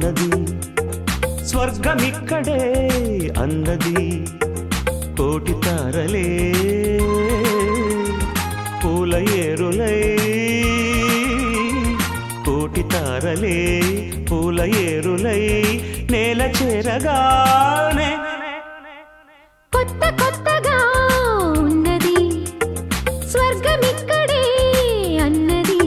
అన్నది స్వర్గమిక్కడే అన్నది కోటి తారలే పూల ఏరులై కోటి తారలే పూల ఏరులై నేల చేరగానే కొత్త కొత్తగా ఉన్నది స్వర్గమిక్కడే అన్నది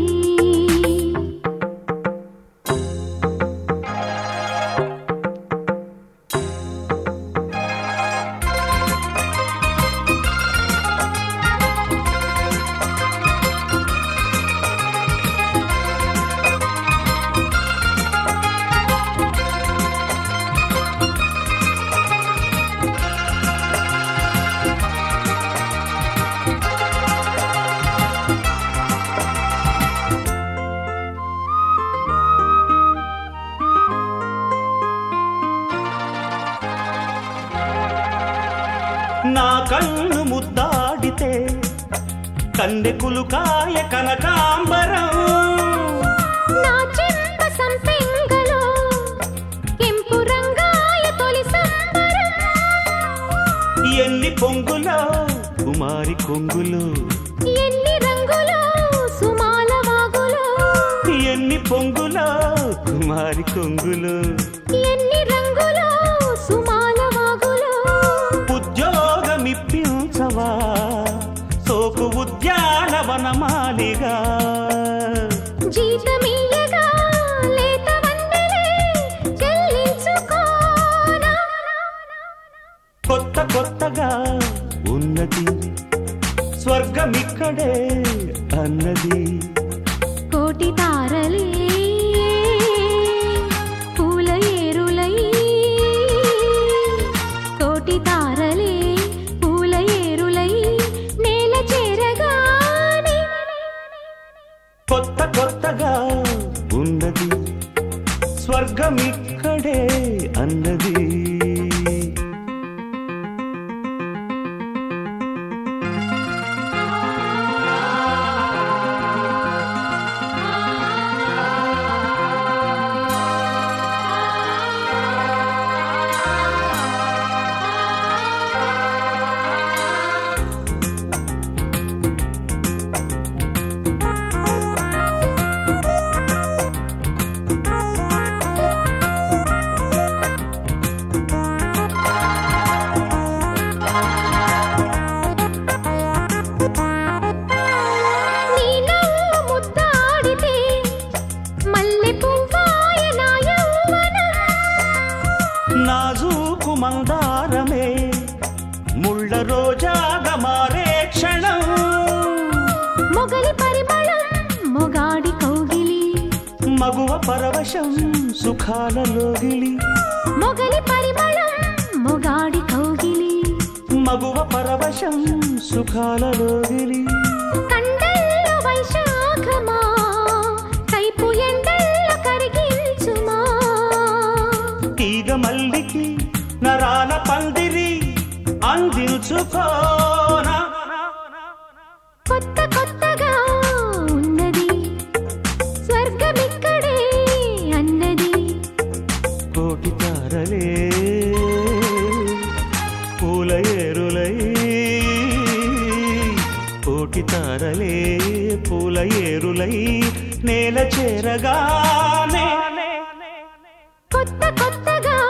నా కన్ను ముద్దాడితే కన్నెకులు కాయ కనకాంబరం నా చెంప సంపెంగలో కెంపు రంగాయ తొలి సంబరం ఎన్ని పొంగులో కుమారి కొంగులు ఎన్ని రంగులో సుమాల వాగులో ఎన్ని పొంగులో కుమారి కొంగులు ఎన్ని రంగులో సుమాల వాగులో ఉద్యోగమిప్పించవా సోకు ఉద్యానవనమాలిగా జీతమియ్యగా లేత వందెలే చెల్లించుకోనా కొత్త కొత్తగా ఉన్నది స్వర్గమిక్కడే అన్నది కోటి తారలే పూల ఏరులై కోటి తారలే పూల ఏరులై నేల చేరగానే కొత్త కొత్తగా ఉన్నది స్వర్గమిక్కడే అన్నది నీ నవ్వు ముద్దాడితే మల్లె పువ్వాయ నా యౌవనం నాజూకు మందారమే ముళ్ళ రోజాగా మారే క్షణం మొగలి పరిమళం మొగాడి కౌగిలి మగువ పరవశం సుఖాల లోగిలి మొగలి పరిమళం మొగాడి కౌగిలి మగువ పరవశం సుఖాల లోగిలి కండల్లో వైశాఖమా కైపు ఎండల్లో కరిగించుమా తీగ మల్లికి నరాల పందిరి అందించుకోనా కొత్త కొత్తగా ఉన్నది స్వర్గమిక్కడే అన్నది కోటి తారలే పూల ఏరులై కోటి తారలే పూల ఏరులై నేల చేరగానే కొత్త కొత్తగా